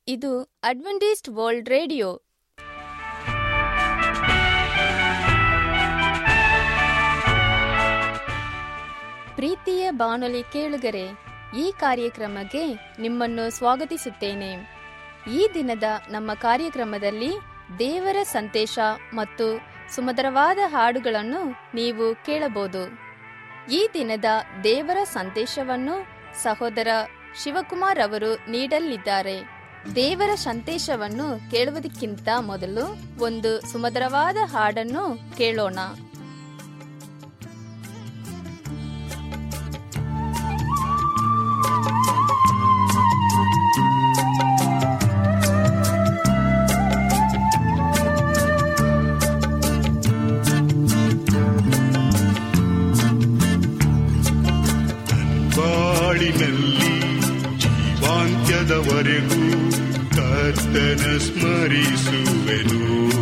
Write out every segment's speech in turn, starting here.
ಇದು Adventist world radio ಪ್ರೀತಿಯ ಬಾನುಲಿ ಕೇಳುಗರೆ ಈ ಕಾರ್ಯಕ್ರಮಕ್ಕೆ ನಿಮ್ಮನ್ನು ಸ್ವಾಗತಿಸುತ್ತೇನೆ ಈ ದಿನದ ನಮ್ಮ ಕಾರ್ಯಕ್ರಮದಲ್ಲಿ ದೇವರ ಸಂದೇಶ ಮತ್ತು ಸುಮಧುರವಾದ ಹಾಡುಗಳನ್ನು ನೀವು ಕೇಳಬಹುದು ಈ ದಿನದ ದೇವರ ಸಂದೇಶವನ್ನು ಸಹೋದರ ಶಿವಕುಮಾರ್ ಅವರು ನೀಡಲಿದ್ದಾರೆ ದೇವರ ಸಂದೇಶವನ್ನು ಕೇಳುವುದಕ್ಕಿಂತ ಮೊದಲು ಒಂದು ಸುಮಧುರವಾದ ಹಾಡನ್ನು ಕೇಳೋಣ ಬಾಳಿನಲ್ಲಿ ಜೀವಾಂತ್ಯದವರೆಗೂ ಕರ್ತನ ಸ್ಮರಿಸುವೆನು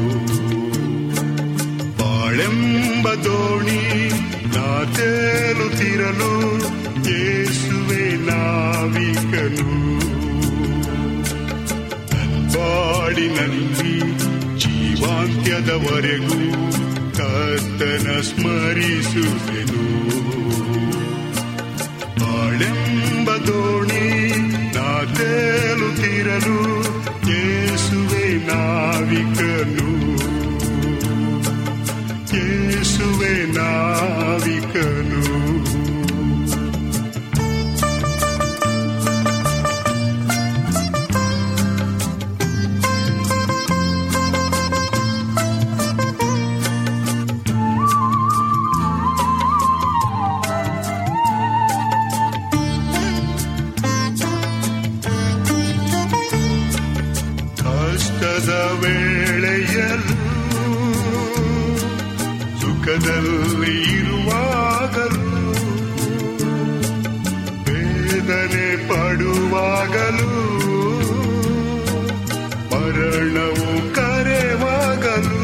ಬಾಳೆಂಬ ದೋಣಿ ನಾ ತೇಲುತ್ತಿರಲು ಯೇಸುವೆ ನಾವಿಕನು ಬಾಳಿನಲ್ಲಿ ಜೀವಾಂತ್ಯದವರೆಗೂ ಕರ್ತನ ಸ್ಮರಿಸುವೆನು ಬಾಳೆಂಬ ದೋಣಿ ನಾ ತೇಲುತ್ತಿರಲು ಯೇಸುವೆ ನಾವಿಕನು ಯೇಸುವೆ ನಾವಿಕನು ಕಷ್ಟದ ವೇಳೆಯಲ್ಲೂ ಸುಖದಲ್ಲಿ ಇರುವಾಗಲೂ ವೇದನೆ ಪಡುವಾಗಲೂ ಮರಣವು ಕರೆವಾಗಲೂ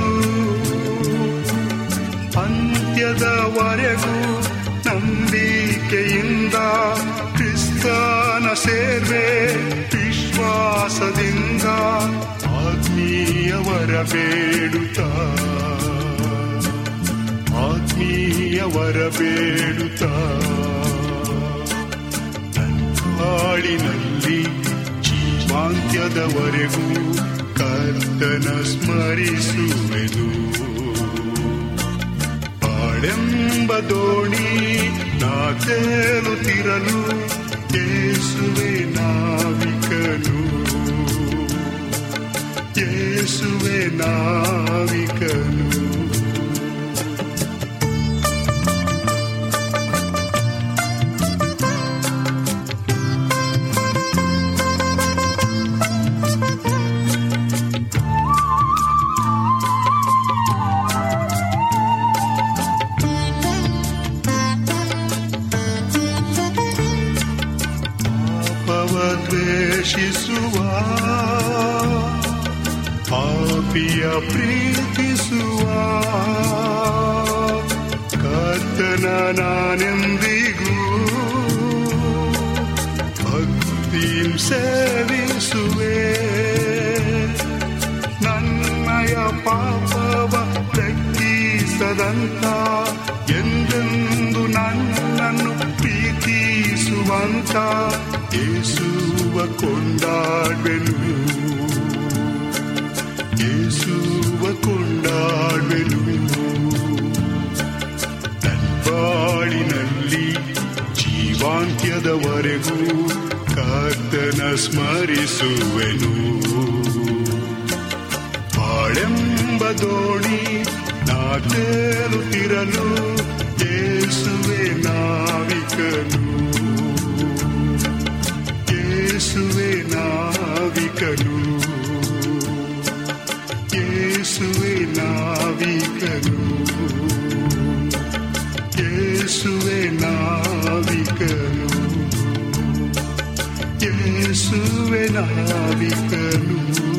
ಅಂತ್ಯದವರೆಗೂ ನಂಬಿಕೆಯಿಂದ ಕ್ರಿಸ್ತನ ಸೇವೆ ವಿಶ್ವಾಸದಿಂದ ಆತ್ಮೀಯವರ ಬೇಡುತ್ತಾ ಆತ್ಮೀಯವರ ಬೇಡುತ್ತಾ ಹಾಡಿನಲ್ಲಿ ಜೀವಾಂತ್ಯದವರೆಗೂ ಕರ್ತನ ಸ್ಮರಿಸುವೆನು ಬಾಳೆಂಬ ದೋಣಿ ನಾ ತೇಲುತ್ತಿರಲು ಯೇಸುವೆ ನಾವಿಕನು ಯೇಸುವೆ ನಾವಿಕನು ಪಾಪವ ದ್ವೇಷಿಸುವ ಪಾಪಿಯ ಪ್ರೀತಿಸುವ ಕರ್ತನ ನಾನೆಂದಿಗೂ ಭಕ್ತಿಂ ಸೇವಿಸುವೆ ನನ್ನಯ ಪಾಪವ ಲೆಕ್ಕಿಸದಂತ ಎಂದೆಂದು ನನ್ನನ್ನು ಪ್ರೀತಿಸುವಂತ ಯೇಸುವ ಕೊಂಡಾಡ್ವೆನು ಯೇಸುವ ಕೊಂಡಾಡ್ವೆನು ಬಾಳಿನಲ್ಲಿ ಜೀವಾಂತ್ಯದವರೆಗೂ ಕರ್ತನ ಸ್ಮರಿಸುವೆನು ಬಾಳೆಂಬ ದೋಣಿ ನಾ ತೇಲುತ್ತಿರಲು ಯೇಸುವೆ ನಾವಿಕನು ಯೇಸುವೆ ನಾವಿಕನು ಯೇಸುವೆ ನಾವಿಕನು ಯೇಸುವೆ ನಾವಿಕನು ಯೇಸುವೆ ನಾವಿಕನು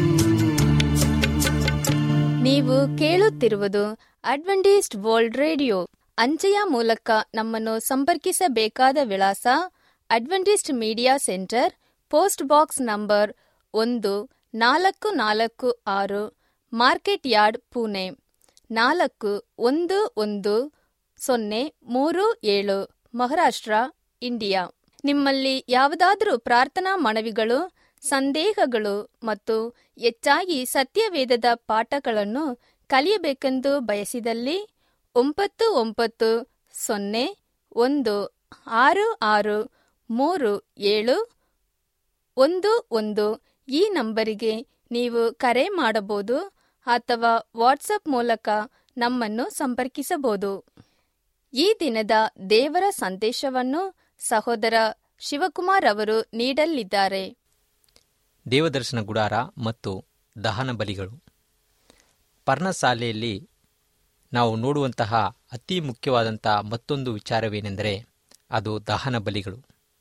ನೀವು ಕೇಳುತ್ತಿರುವುದು ಅಡ್ವೆಂಟಿಸ್ಟ್ ವರ್ಲ್ಡ್ ರೇಡಿಯೋ ಅಂಚೆಯ ಮೂಲಕ ನಮ್ಮನ್ನು ಸಂಪರ್ಕಿಸಬೇಕಾದ ವಿಳಾಸ Adventist media centre post box number ಒಂದು ನಾಲ್ಕು ನಾಲ್ಕು ಆರು ಮಾರ್ಕೆಟ್ ಯಾರ್ಡ್ ಪುಣೆ ನಾಲ್ಕು ಒಂದು ಒಂದು ಸೊನ್ನೆ ಮೂರು ಏಳು ಮಹಾರಾಷ್ಟ್ರ ಇಂಡಿಯಾ ನಿಮ್ಮಲ್ಲಿ ಯಾವುದಾದರೂ ಪ್ರಾರ್ಥನಾ ಮನವಿಗಳು ಸಂದೇಹಗಳು ಮತ್ತು ಹೆಚ್ಚಾಗಿ ಸತ್ಯವೇದದ ಪಾಠಗಳನ್ನು ಕಲಿಯಬೇಕೆಂದು ಬಯಸಿದಲ್ಲಿ ಒಂಬತ್ತು ಒಂಬತ್ತು ಸೊನ್ನೆ ಒಂದು ಆರು ಆರು ಮೂರು ಏಳು ಒಂದು ಒಂದು ಈ ನಂಬರಿಗೆ ನೀವು ಕರೆ ಮಾಡಬಹುದು ಅಥವಾ ವಾಟ್ಸಪ್ ಮೂಲಕ ನಮ್ಮನ್ನು ಸಂಪರ್ಕಿಸಬಹುದು ಈ ದಿನದ ದೇವರ ಸಂದೇಶವನ್ನು ಸಹೋದರ ಶಿವಕುಮಾರ್ ಅವರು ನೀಡಲಿದ್ದಾರೆ ದೇವದರ್ಶನ ಗುಡಾರ ಮತ್ತು ದಹನ ಬಲಿಗಳು ಪರ್ಣಶಾಲೆಯಲ್ಲಿ ನಾವು ನೋಡುವಂತಹ ಅತಿ ಮುಖ್ಯವಾದಂಥ ಮತ್ತೊಂದು ವಿಚಾರವೇನೆಂದರೆ ಅದು ದಹನ ಬಲಿಗಳು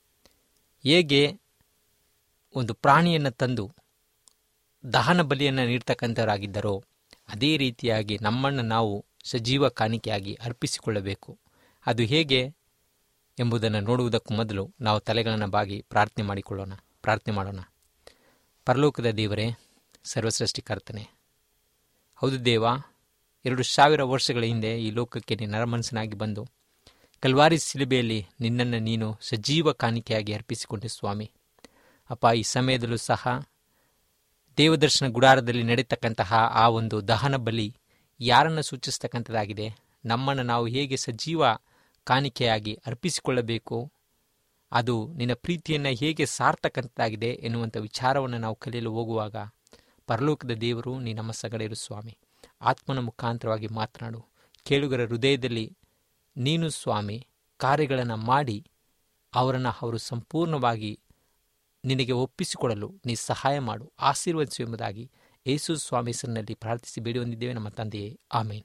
ಹೇಗೆ ಒಂದು ಪ್ರಾಣಿಯನ್ನು ತಂದು ದಹನ ಬಲಿಯನ್ನು ನೀಡ್ತಕ್ಕಂಥವರಾಗಿದ್ದರೋ ಅದೇ ರೀತಿಯಾಗಿ ನಮ್ಮನ್ನು ನಾವು ಸಜೀವ ಕಾಣಿಕೆಯಾಗಿ ಅರ್ಪಿಸಿಕೊಳ್ಳಬೇಕು ಅದು ಹೇಗೆ ಎಂಬುದನ್ನು ನೋಡುವುದಕ್ಕೂ ಮೊದಲು ನಾವು ತಲೆಗಳನ್ನು ಬಾಗಿ ಪ್ರಾರ್ಥನೆ ಮಾಡಿಕೊಳ್ಳೋಣ ಪ್ರಾರ್ಥನೆ ಮಾಡೋಣ ಪರಲೋಕದ ದೇವರೇ ಸರ್ವಸೃಷ್ಟಿಕರ್ತನೆ ಹೌದು ದೇವ ಎರಡು ಸಾವಿರ ವರ್ಷಗಳ ಹಿಂದೆ ಈ ಲೋಕಕ್ಕೆ ನೀನು ನರಮನಸ್ಸನಾಗಿ ಬಂದು ಕಲ್ವಾರಿ ಸಿಲುಬೆಯಲ್ಲಿ ನಿನ್ನನ್ನು ನೀನು ಸಜೀವ ಕಾಣಿಕೆಯಾಗಿ ಅರ್ಪಿಸಿಕೊಂಡೆ ಸ್ವಾಮಿ ಅಪ್ಪ ಈ ಸಮಯದಲ್ಲೂ ಸಹ ದೇವದರ್ಶನ ಗುಡಾರದಲ್ಲಿ ನಡೀತಕ್ಕಂತಹ ಆ ಒಂದು ದಹನ ಬಲಿ ಯಾರನ್ನು ಸೂಚಿಸ್ತಕ್ಕಂಥದ್ದಾಗಿದೆ ನಮ್ಮನ್ನು ನಾವು ಹೇಗೆ ಸಜೀವ ಕಾಣಿಕೆಯಾಗಿ ಅರ್ಪಿಸಿಕೊಳ್ಳಬೇಕು ಅದು ನಿನ್ನ ಪ್ರೀತಿಯನ್ನು ಹೇಗೆ ಸಾರ್ತಕ್ಕಂಥದ್ದಾಗಿದೆ ಎನ್ನುವಂಥ ವಿಚಾರವನ್ನು ನಾವು ಕಲಿಯಲು ಹೋಗುವಾಗ ಪರಲೋಕದ ದೇವರು ನೀ ನಮ್ಮ ಸಗಡೆರು ಸ್ವಾಮಿ ಆತ್ಮನ ಮುಖಾಂತರವಾಗಿ ಮಾತನಾಡು ಕೇಳುಗರ ಹೃದಯದಲ್ಲಿ ನೀನು ಸ್ವಾಮಿ ಕಾರ್ಯಗಳನ್ನು ಮಾಡಿ ಅವರನ್ನು ಅವರು ಸಂಪೂರ್ಣವಾಗಿ ನಿನಗೆ ಒಪ್ಪಿಸಿಕೊಡಲು ನೀ ಸಹಾಯ ಮಾಡು ಆಶೀರ್ವದಿಸು ಎಂಬುದಾಗಿ ಯೇಸು ಸ್ವಾಮಿ ಹೆಸರಿನಲ್ಲಿ ಪ್ರಾರ್ಥಿಸಿ ಬೇಡಿ ಹೊಂದಿದ್ದೇವೆ ನಮ್ಮ ತಂದೆಯೇ ಆಮೇನ್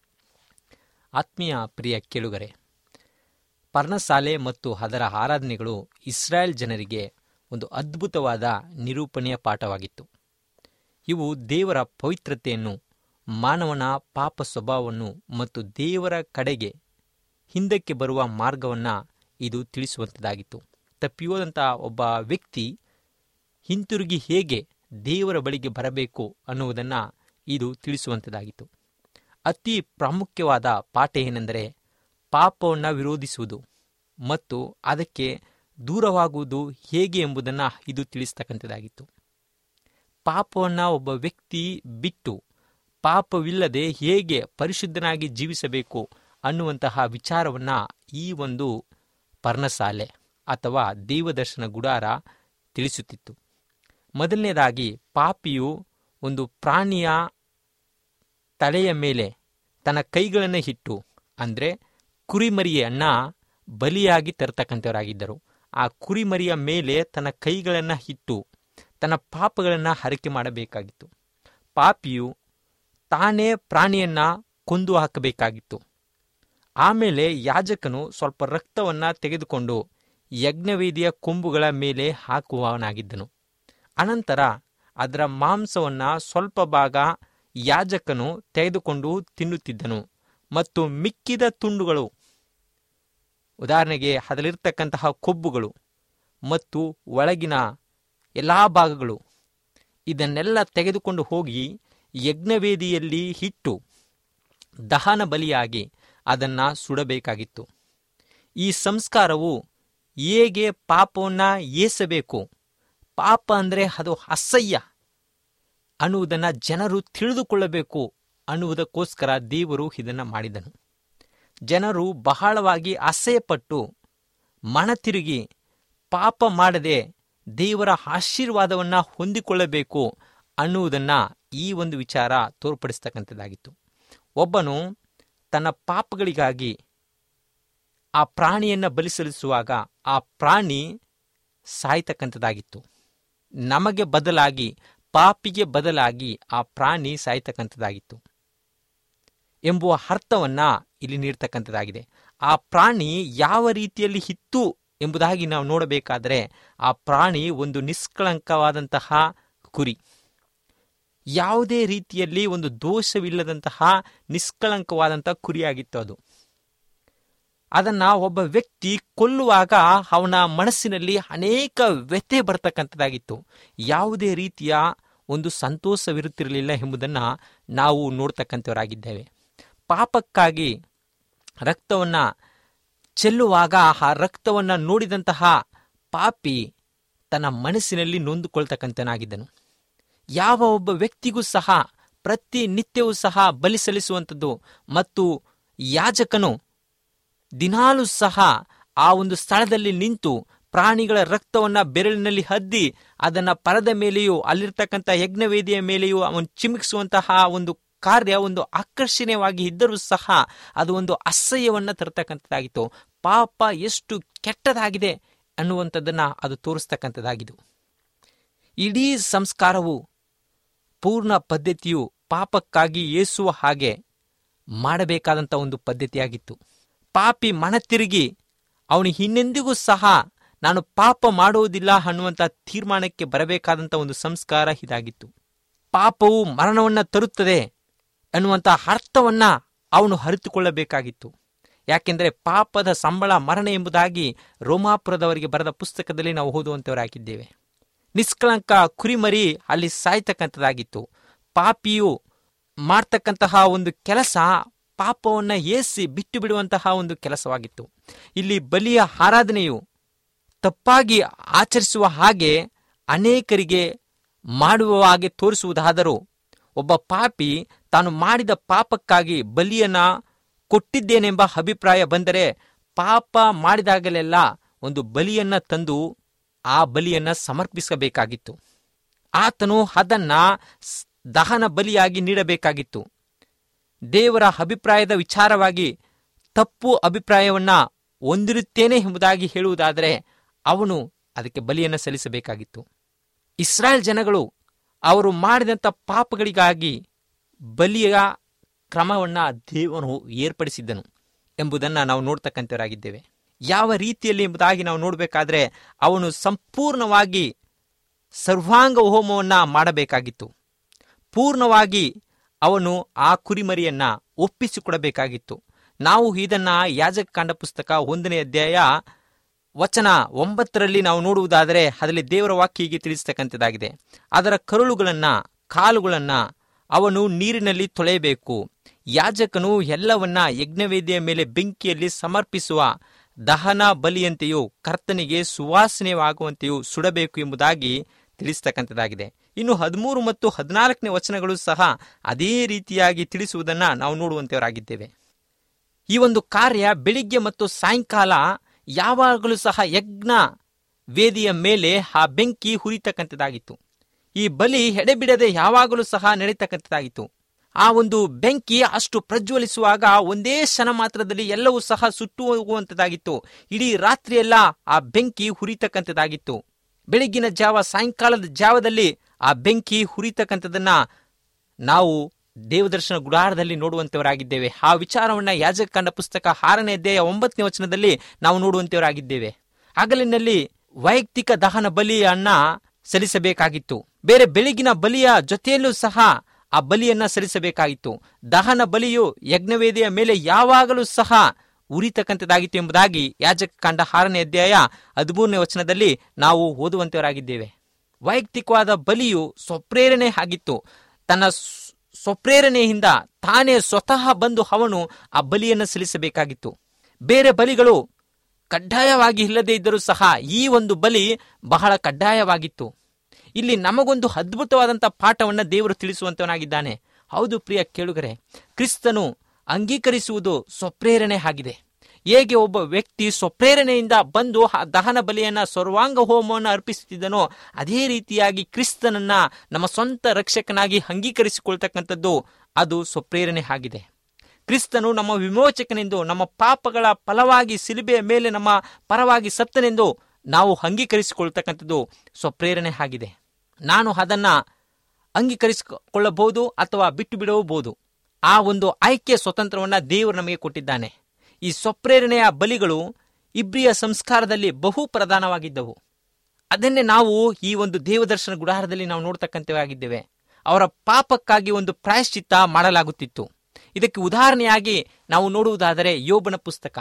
ಆತ್ಮೀಯ ಪ್ರಿಯ ಕೇಳುಗರೆ ಪರ್ಣಶಾಲೆ ಮತ್ತು ಅದರ ಆರಾಧನೆಗಳು ಇಸ್ರಾಯೇಲ್ ಜನರಿಗೆ ಒಂದು ಅದ್ಭುತವಾದ ನಿರೂಪಣೆಯ ಪಾಠವಾಗಿತ್ತು ಇವು ದೇವರ ಪವಿತ್ರತೆಯನ್ನು ಮಾನವನ ಪಾಪ ಸ್ವಭಾವವನ್ನು ಮತ್ತು ದೇವರ ಕಡೆಗೆ ಹಿಂದಕ್ಕೆ ಬರುವ ಮಾರ್ಗವನ್ನು ಇದು ತಿಳಿಸುವಂಥದ್ದಾಗಿತ್ತು ತಪ್ಪಿಯೋದಂಥ ಒಬ್ಬ ವ್ಯಕ್ತಿ ಹಿಂತಿರುಗಿ ಹೇಗೆ ದೇವರ ಬಳಿಗೆ ಬರಬೇಕು ಅನ್ನುವುದನ್ನು ಇದು ತಿಳಿಸುವಂಥದ್ದಾಗಿತ್ತು ಅತಿ ಪ್ರಾಮುಖ್ಯವಾದ ಪಾಠ ಏನೆಂದರೆ ಪಾಪವನ್ನು ವಿರೋಧಿಸುವುದು ಮತ್ತು ಅದಕ್ಕೆ ದೂರವಾಗುವುದು ಹೇಗೆ ಎಂಬುದನ್ನು ಇದು ತಿಳಿಸ್ತಕ್ಕಂಥದ್ದಾಗಿತ್ತು ಪಾಪವನ್ನು ಒಬ್ಬ ವ್ಯಕ್ತಿ ಬಿಟ್ಟು ಪಾಪವಿಲ್ಲದೆ ಹೇಗೆ ಪರಿಶುದ್ಧನಾಗಿ ಜೀವಿಸಬೇಕು ಅನ್ನುವಂತಹ ವಿಚಾರವನ್ನು ಈ ಒಂದು ಪರ್ಣಶಾಲೆ ಅಥವಾ ದೇವದರ್ಶನ ಗುಡಾರ ತಿಳಿಸುತ್ತಿತ್ತು ಮೊದಲನೇದಾಗಿ ಪಾಪಿಯು ಒಂದು ಪ್ರಾಣಿಯ ತಲೆಯ ಮೇಲೆ ತನ್ನ ಕೈಗಳನ್ನು ಇಟ್ಟು ಅಂದರೆ ಕುರಿಮರಿಯನ್ನ ಬಲಿಯಾಗಿ ತರ್ತಕ್ಕಂಥವರಾಗಿದ್ದರು ಆ ಕುರಿಮರಿಯ ಮೇಲೆ ತನ್ನ ಕೈಗಳನ್ನು ಇಟ್ಟು ತನ್ನ ಪಾಪಗಳನ್ನು ಹರಕೆ ಮಾಡಬೇಕಾಗಿತ್ತು ಪಾಪಿಯು ತಾನೇ ಪ್ರಾಣಿಯನ್ನ ಕೊಂದು ಹಾಕಬೇಕಾಗಿತ್ತು ಆಮೇಲೆ ಯಾಜಕನು ಸ್ವಲ್ಪ ರಕ್ತವನ್ನು ತೆಗೆದುಕೊಂಡು ಯಜ್ಞವೇದಿಯ ಕೊಂಬುಗಳ ಮೇಲೆ ಹಾಕುವವನಾಗಿದ್ದನು ಅನಂತರ ಅದರ ಮಾಂಸವನ್ನು ಸ್ವಲ್ಪ ಭಾಗ ಯಾಜಕನು ತೆಗೆದುಕೊಂಡು ತಿನ್ನುತ್ತಿದ್ದನು ಮತ್ತು ಮಿಕ್ಕಿದ ತುಂಡುಗಳು ಉದಾಹರಣೆಗೆ ಅದರಲ್ಲಿರ್ತಕ್ಕಂತಹ ಕೊಬ್ಬುಗಳು ಮತ್ತು ಒಳಗಿನ ಎಲ್ಲ ಭಾಗಗಳು ಇದನ್ನೆಲ್ಲ ತೆಗೆದುಕೊಂಡು ಹೋಗಿ ಯಜ್ಞವೇದಿಯಲ್ಲಿ ಇಟ್ಟು ದಹನ ಬಲಿಯಾಗಿ ಅದನ್ನು ಸುಡಬೇಕಾಗಿತ್ತು ಈ ಸಂಸ್ಕಾರವು ಹೇಗೆ ಪಾಪವನ್ನು ಏಸಬೇಕು ಪಾಪ ಅಂದರೆ ಅದು ಅಸಹ್ಯ ಅನ್ನುವುದನ್ನು ಜನರು ತಿಳಿದುಕೊಳ್ಳಬೇಕು ಅನ್ನುವುದಕ್ಕೋಸ್ಕರ ದೇವರು ಇದನ್ನು ಮಾಡಿದನು ಜನರು ಬಹಳವಾಗಿ ಅಸಹ್ಯಪಟ್ಟು ಮನತಿರುಗಿ ಪಾಪ ಮಾಡದೆ ದೇವರ ಆಶೀರ್ವಾದವನ್ನು ಹೊಂದಿಕೊಳ್ಳಬೇಕು ಅನ್ನುವುದನ್ನು ಈ ಒಂದು ವಿಚಾರ ತೋರ್ಪಡಿಸ್ತಕ್ಕಂಥದ್ದಾಗಿತ್ತು ಒಬ್ಬನು ತನ್ನ ಪಾಪಗಳಿಗಾಗಿ ಆ ಪ್ರಾಣಿಯನ್ನು ಬಲಿ ಸಲ್ಲಿಸುವಾಗ ಆ ಪ್ರಾಣಿ ಸಾಯ್ತಕ್ಕಂಥದ್ದಾಗಿತ್ತು ನಮಗೆ ಬದಲಾಗಿ ಪಾಪಿಗೆ ಬದಲಾಗಿ ಆ ಪ್ರಾಣಿ ಸಾಯ್ತಕ್ಕಂಥದ್ದಾಗಿತ್ತು ಎಂಬುವ ಅರ್ಥವನ್ನ ಇಲ್ಲಿ ನೀಡ್ತಕ್ಕಂಥದ್ದಾಗಿದೆ ಆ ಪ್ರಾಣಿ ಯಾವ ರೀತಿಯಲ್ಲಿ ಇತ್ತು ಎಂಬುದಾಗಿ ನಾವು ನೋಡಬೇಕಾದರೆ ಆ ಪ್ರಾಣಿ ಒಂದು ನಿಷ್ಕಳಂಕವಾದಂತಹ ಕುರಿ ಯಾವುದೇ ರೀತಿಯಲ್ಲಿ ಒಂದು ದೋಷವಿಲ್ಲದಂತಹ ನಿಷ್ಕಳಂಕವಾದಂತಹ ಕುರಿಯಾಗಿತ್ತು ಅದು ಅದನ್ನ ಒಬ್ಬ ವ್ಯಕ್ತಿ ಕೊಲ್ಲುವಾಗ ಅವನ ಮನಸ್ಸಿನಲ್ಲಿ ಅನೇಕ ವ್ಯಥೆ ಬರ್ತಕ್ಕಂಥದ್ದಾಗಿತ್ತು ಯಾವುದೇ ರೀತಿಯ ಒಂದು ಸಂತೋಷವಿರುತ್ತಿರಲಿಲ್ಲ ಎಂಬುದನ್ನು ನಾವು ನೋಡ್ತಕ್ಕಂಥವರಾಗಿದ್ದೇವೆ ಪಾಪಕ್ಕಾಗಿ ರಕ್ತವನ್ನ ಚೆಲ್ಲುವಾಗ ಆ ರಕ್ತವನ್ನ ನೋಡಿದಂತಹ ಪಾಪಿ ತನ್ನ ಮನಸ್ಸಿನಲ್ಲಿ ನೊಂದುಕೊಳ್ತಕ್ಕಂಥನಾಗಿದ್ದನು ಯಾವ ಒಬ್ಬ ವ್ಯಕ್ತಿಗೂ ಸಹ ಪ್ರತಿನಿತ್ಯವೂ ಸಹ ಬಲಿ ಸಲ್ಲಿಸುವಂಥದ್ದು ಮತ್ತು ಯಾಜಕನು ದಿನಾಲೂ ಸಹ ಆ ಒಂದು ಸ್ಥಳದಲ್ಲಿ ನಿಂತು ಪ್ರಾಣಿಗಳ ರಕ್ತವನ್ನ ಬೆರಳಿನಲ್ಲಿ ಹದ್ದಿ ಅದನ್ನ ಪರದ ಮೇಲೆಯೂ ಅಲ್ಲಿರ್ತಕ್ಕಂಥ ಯಜ್ಞವೇದಿಯ ಮೇಲೆಯೂ ಅವನು ಚಿಮುಕಿಸುವಂತಹ ಒಂದು ಕಾರ್ಯ ಒಂದು ಆಕರ್ಷಣೀಯವಾಗಿ ಇದ್ದರೂ ಸಹ ಅದು ಒಂದು ಅಸಹ್ಯವನ್ನ ತರತಕ್ಕಂಥದ್ದಾಗಿತ್ತು ಪಾಪ ಎಷ್ಟು ಕೆಟ್ಟದಾಗಿದೆ ಅನ್ನುವಂಥದ್ದನ್ನ ಅದು ತೋರಿಸ್ತಕ್ಕಂಥದ್ದಾಗಿದ್ದು ಇಡೀ ಸಂಸ್ಕಾರವು ಪೂರ್ಣ ಪದ್ಧತಿಯು ಪಾಪಕ್ಕಾಗಿ ಏಸುವ ಹಾಗೆ ಮಾಡಬೇಕಾದಂಥ ಒಂದು ಪದ್ಧತಿಯಾಗಿತ್ತು ಪಾಪಿ ಮನ ತಿರುಗಿ ಅವನು ಇನ್ನೆಂದಿಗೂ ಸಹ ನಾನು ಪಾಪ ಮಾಡುವುದಿಲ್ಲ ಅನ್ನುವಂಥ ತೀರ್ಮಾನಕ್ಕೆ ಬರಬೇಕಾದಂಥ ಒಂದು ಸಂಸ್ಕಾರ ಇದಾಗಿತ್ತು ಪಾಪವು ಮರಣವನ್ನ ತರುತ್ತದೆ ಅನ್ನುವಂಥ ಅರ್ಥವನ್ನ ಅವನು ಅರಿತುಕೊಳ್ಳಬೇಕಾಗಿತ್ತು ಯಾಕೆಂದರೆ ಪಾಪದ ಸಂಬಳ ಮರಣ ಎಂಬುದಾಗಿ ರೋಮಾಪುರದವರಿಗೆ ಬರೆದ ಪುಸ್ತಕದಲ್ಲಿ ನಾವು ಓದುವಂತವರಾಗಿದ್ದೇವೆ ನಿಷ್ಕಳಂಕ ಕುರಿಮರಿ ಅಲ್ಲಿ ಸಾಯ್ತಕ್ಕಂಥದ್ದಾಗಿತ್ತು ಪಾಪಿಯು ಮಾಡ್ತಕ್ಕಂತಹ ಒಂದು ಕೆಲಸ ಪಾಪವನ್ನ ಏಸಿ ಬಿಟ್ಟು ಬಿಡುವಂತಹ ಒಂದು ಕೆಲಸವಾಗಿತ್ತು ಇಲ್ಲಿ ಬಲಿಯ ಆರಾಧನೆಯು ತಪ್ಪಾಗಿ ಆಚರಿಸುವ ಹಾಗೆ ಅನೇಕರಿಗೆ ಮಾಡುವ ಹಾಗೆ ತೋರಿಸುವುದಾದರೂ ಒಬ್ಬ ಪಾಪಿ ತಾನು ಮಾಡಿದ ಪಾಪಕ್ಕಾಗಿ ಬಲಿಯನ್ನ ಕೊಟ್ಟಿದ್ದೇನೆಂಬ ಅಭಿಪ್ರಾಯ ಬಂದರೆ ಪಾಪ ಮಾಡಿದಾಗಲೆಲ್ಲ ಒಂದು ಬಲಿಯನ್ನ ತಂದು ಆ ಬಲಿಯನ್ನ ಸಮರ್ಪಿಸಬೇಕಾಗಿತ್ತು ಆತನು ಅದನ್ನ ಸ್- ದಹನ ಬಲಿಯಾಗಿ ನೀಡಬೇಕಾಗಿತ್ತು ದೇವರ ಅಭಿಪ್ರಾಯದ ವಿಚಾರವಾಗಿ ತಪ್ಪು ಅಭಿಪ್ರಾಯವನ್ನ ಹೊಂದಿರುತ್ತೇನೆ ಎಂಬುದಾಗಿ ಹೇಳುವುದಾದರೆ ಅವನು ಅದಕ್ಕೆ ಬಲಿಯನ್ನು ಸಲ್ಲಿಸಬೇಕಾಗಿತ್ತು ಇಸ್ರಾಯೇಲ್ ಜನಗಳು ಅವರು ಮಾಡಿದಂಥ ಪಾಪಗಳಿಗಾಗಿ ಬಲಿಯ ಕ್ರಮವನ್ನ ದೇವನು ಏರ್ಪಡಿಸಿದ್ದನು ಎಂಬುದನ್ನು ನಾವು ನೋಡ್ತಕ್ಕಂಥವರಾಗಿದ್ದೇವೆ ಯಾವ ರೀತಿಯಲ್ಲಿ ಎಂಬುದಾಗಿ ನಾವು ನೋಡಬೇಕಾದ್ರೆ ಅವನು ಸಂಪೂರ್ಣವಾಗಿ ಸರ್ವಾಂಗ ಹೋಮವನ್ನ ಮಾಡಬೇಕಾಗಿತ್ತು ಪೂರ್ಣವಾಗಿ ಅವನು ಆ ಕುರಿಮರಿಯನ್ನ ಒಪ್ಪಿಸಿಕೊಡಬೇಕಾಗಿತ್ತು ನಾವು ಇದನ್ನ ಯಾಜಕಕಾಂಡ ಪುಸ್ತಕ ಒಂದನೇ ಅಧ್ಯಾಯ ವಚನ ಒಂಬತ್ತರಲ್ಲಿ ನಾವು ನೋಡುವುದಾದರೆ ಅದರಲ್ಲಿ ದೇವರ ವಾಕ್ಯ ಹೀಗೆ ತಿಳಿಸ್ತಕ್ಕಂಥದ್ದಾಗಿದೆ ಅದರ ಕರುಳುಗಳನ್ನ ಕಾಲುಗಳನ್ನ ಅವನು ನೀರಿನಲ್ಲಿ ತೊಳೆಯಬೇಕು ಯಾಜಕನು ಎಲ್ಲವನ್ನ ಯಜ್ಞವೇದಿಯ ಮೇಲೆ ಬೆಂಕಿಯಲ್ಲಿ ಸಮರ್ಪಿಸುವ ದಹನ ಬಲಿಯಂತೆಯೂ ಕರ್ತನಿಗೆ ಸುವಾಸನೆಯಾಗುವಂತೆಯೂ ಸುಡಬೇಕು ಎಂಬುದಾಗಿ ತಿಳಿಸ್ತಕ್ಕಂಥದ್ದಾಗಿದೆ ಇನ್ನು ಹದಿಮೂರು ಮತ್ತು ಹದಿನಾಲ್ಕನೇ ವಚನಗಳು ಸಹ ಅದೇ ರೀತಿಯಾಗಿ ತಿಳಿಸುವುದನ್ನ ನಾವು ನೋಡುವಂತವರಾಗಿದ್ದೇವೆ ಈ ಒಂದು ಕಾರ್ಯ ಬೆಳಿಗ್ಗೆ ಮತ್ತು ಸಾಯಂಕಾಲ ಯಾವಾಗಲೂ ಸಹ ಯಜ್ಞ ವೇದಿಯ ಮೇಲೆ ಆ ಬೆಂಕಿ ಹುರಿತಕ್ಕಂಥದ್ದಾಗಿತ್ತು ಈ ಬಲಿ ಎಡೆಬಿಡದೆ ಯಾವಾಗಲೂ ಸಹ ನಡೀತಕ್ಕಂಥದ್ದಾಗಿತ್ತು ಆ ಒಂದು ಬೆಂಕಿ ಅಷ್ಟು ಪ್ರಜ್ವಲಿಸುವಾಗ ಒಂದೇ ಕ್ಷಣ ಮಾತ್ರದಲ್ಲಿ ಎಲ್ಲವೂ ಸಹ ಸುಟ್ಟು ಹೋಗುವಂಥದ್ದಾಗಿತ್ತು ಇಡೀ ರಾತ್ರಿಯೆಲ್ಲ ಆ ಬೆಂಕಿ ಹುರಿತಕ್ಕಂಥದ್ದಾಗಿತ್ತು ಬೆಳಗ್ಗಿನ ಜಾವ ಸಾಯಂಕಾಲದ ಜಾವದಲ್ಲಿ ಆ ಬೆಂಕಿ ಹುರಿತಕ್ಕಂಥದನ್ನ ನಾವು ದೇವದರ್ಶನ ಗುಡಾರದಲ್ಲಿ ನೋಡುವಂತವರಾಗಿದ್ದೇವೆ ಆ ವಿಚಾರವನ್ನ ಯಾಜಕಂಡ ಪುಸ್ತಕ ಆರನೇ ಅಧ್ಯಾಯ ಒಂಬತ್ತನೇ ವಚನದಲ್ಲಿ ನಾವು ನೋಡುವಂತವರಾಗಿದ್ದೇವೆ ಹಗಲಿನಲ್ಲಿ ವೈಯಕ್ತಿಕ ದಹನ ಬಲಿಯನ್ನ ಸಲ್ಲಿಸಬೇಕಾಗಿತ್ತು ಬೇರೆ ಬೆಳಗಿನ ಬಲಿಯ ಜೊತೆಯಲ್ಲೂ ಸಹ ಆ ಬಲಿಯನ್ನ ಸಲ್ಲಿಸಬೇಕಾಗಿತ್ತು ದಹನ ಬಲಿಯು ಯಜ್ಞವೇದಿಯ ಮೇಲೆ ಯಾವಾಗಲೂ ಸಹ ಉರಿತಕ್ಕಂಥದ್ದಾಗಿತ್ತು ಎಂಬುದಾಗಿ ಯಾಜಕ ಕಂಡ ಆರನೇ ಅಧ್ಯಾಯ ಹದಿಮೂರನೇ ವಚನದಲ್ಲಿ ನಾವು ಓದುವಂತವರಾಗಿದ್ದೇವೆ ವೈಯಕ್ತಿಕವಾದ ಬಲಿಯು ಸ್ವಪ್ರೇರಣೆ ಆಗಿತ್ತು ತನ್ನ ಸ್- ಸ್ವಪ್ರೇರಣೆಯಿಂದ ತಾನೇ ಸ್ವತಃ ಬಂದು ಅವನು ಆ ಬಲಿಯನ್ನು ಸಲ್ಲಿಸಬೇಕಾಗಿತ್ತು ಬೇರೆ ಬಲಿಗಳು ಕಡ್ಡಾಯವಾಗಿ ಇಲ್ಲದೇ ಇದ್ದರೂ ಸಹ ಈ ಒಂದು ಬಲಿ ಬಹಳ ಕಡ್ಡಾಯವಾಗಿತ್ತು ಇಲ್ಲಿ ನಮಗೊಂದು ಅದ್ಭುತವಾದಂಥ ಪಾಠವನ್ನ ದೇವರು ತಿಳಿಸುವಂತವನಾಗಿದ್ದಾನೆ ಹೌದು ಪ್ರಿಯ ಕೇಳುಗರೆ ಕ್ರಿಸ್ತನು ಅಂಗೀಕರಿಸುವುದು ಸ್ವಪ್ರೇರಣೆ ಆಗಿದೆ ಹೇಗೆ ಒಬ್ಬ ವ್ಯಕ್ತಿ ಸ್ವಪ್ರೇರಣೆಯಿಂದ ಬಂದು ಆ ದಹನ ಬಲಿಯನ್ನ ಸರ್ವಾಂಗ ಹೋಮವನ್ನು ಅರ್ಪಿಸುತ್ತಿದ್ದನೋ ಅದೇ ರೀತಿಯಾಗಿ ಕ್ರಿಸ್ತನನ್ನ ನಮ್ಮ ಸ್ವಂತ ರಕ್ಷಕನಾಗಿ ಅಂಗೀಕರಿಸಿಕೊಳ್ತಕ್ಕಂಥದ್ದು ಅದು ಸ್ವಪ್ರೇರಣೆ ಆಗಿದೆ ಕ್ರಿಸ್ತನು ನಮ್ಮ ವಿಮೋಚಕನೆಂದು ನಮ್ಮ ಪಾಪಗಳ ಫಲವಾಗಿ ಸಿಲುಬೆಯ ಮೇಲೆ ನಮ್ಮ ಪರವಾಗಿ ಸತ್ತನೆಂದು ನಾವು ಅಂಗೀಕರಿಸಿಕೊಳ್ತಕ್ಕಂಥದ್ದು ಸ್ವಪ್ರೇರಣೆ ಆಗಿದೆ ನಾನು ಅದನ್ನ ಅಂಗೀಕರಿಸಿಕೊಳ್ಳಬಹುದು ಅಥವಾ ಬಿಟ್ಟು ಬಿಡಬಹುದು ಆ ಒಂದು ಆಯ್ಕೆ ಸ್ವತಂತ್ರವನ್ನ ದೇವರು ನಮಗೆ ಕೊಟ್ಟಿದ್ದಾನೆ ಈ ಸ್ವಪ್ರೇರಣೆಯ ಬಲಿಗಳು ಇಬ್ರಿಯ ಸಂಸ್ಕಾರದಲ್ಲಿ ಬಹು ಪ್ರಧಾನವಾಗಿದ್ದವು ಅದನ್ನೇ ನಾವು ಈ ಒಂದು ದೇವದರ್ಶನ ಗುಡಾರದಲ್ಲಿ ನಾವು ನೋಡ್ತಕ್ಕಂಥವಾಗಿದ್ದೇವೆ ಅವರ ಪಾಪಕ್ಕಾಗಿ ಒಂದು ಪ್ರಾಯಶ್ಚಿತ್ತ ಮಾಡಲಾಗುತ್ತಿತ್ತು ಇದಕ್ಕೆ ಉದಾಹರಣೆಯಾಗಿ ನಾವು ನೋಡುವುದಾದರೆ ಯೋಬನ ಪುಸ್ತಕ